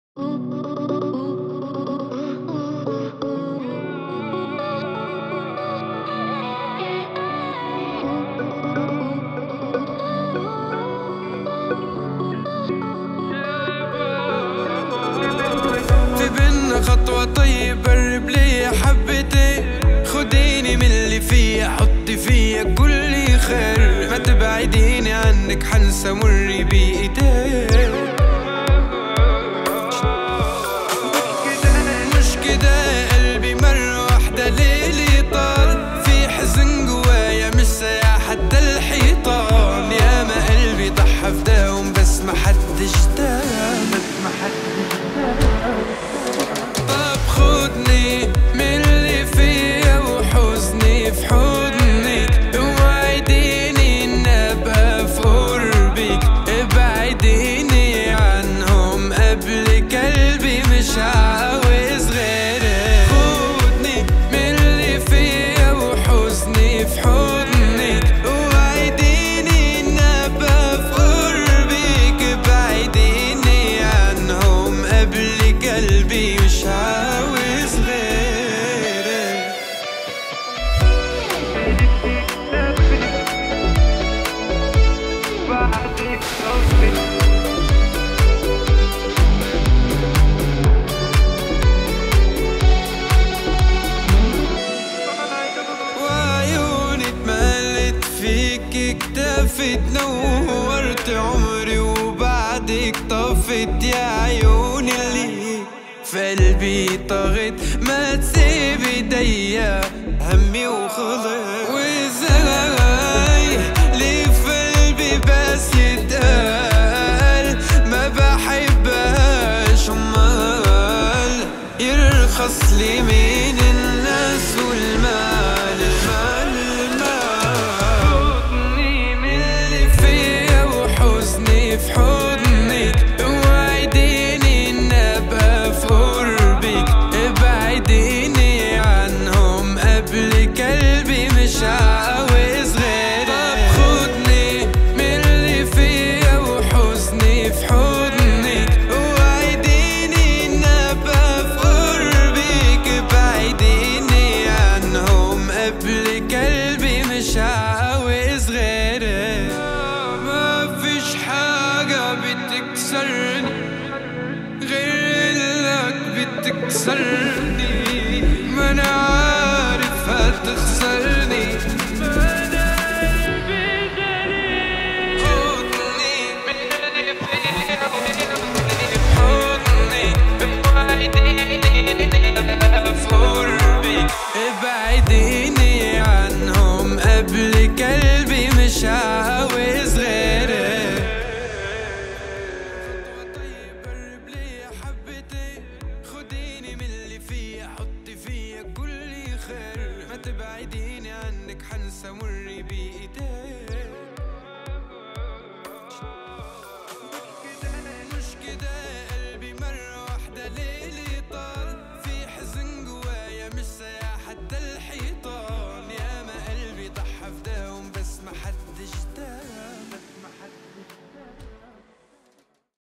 في بينا خطوة طيب قرب لي حبتين خديني من اللي فيا حطي فيا كل خير ما تبعديني عنك حنسى مري بإيديك مش كده قلبي مرة واحدة ليلي طال في حزن جوايا مش سايع حتى الحيطان يا ما قلبي ضحى في داوم بس ما حدش دام بس ما حدش طب خدني من اللي فيا وحزني في حضنك وعديني ان ابقى في قربك ابعديني عنهم قبل قلبي مش عاوز غيرك خدني من اللي فيا وحزني في حضنك وعديني ان ابقى في قربك ابعديني عنهم قبل قلبي مش عاوز غيرك وعيوني اتملت فيك اكتفت نورت عمري وبعدك طفت يا عيوني اللي في قلبي طغت ما تسيب ايديا همي وخلص وازاي ليه في قلبي بس يتقال ما بحبهاش امال يرخص لي من الناس والمال المال المال خدني من اللي فيا وحزني في حضنك وعديني ان ابقى في قربك ابعديني عنهم قبل قلبي مش عاوز غيرك طب خدني من اللي فيا وحزني في حضنك وعديني ان ابقى في قربك ابعديني عنهم قبل قلبي مش عاوز غيرك ما فيش حاجة بتكسرني غير انك بتكسرني ما انا عارف هتخسرني ما انا قلبي جريح خدني من اللي فيا حضني ابعديني في قربي ابعديني عنهم قبل قلبي مش عاوز غيرك خطوة طيب قرب لي حبتين خديني من اللي فيا حطي فيا كل خير ما تبعديني عنك حنسى مري بإيديك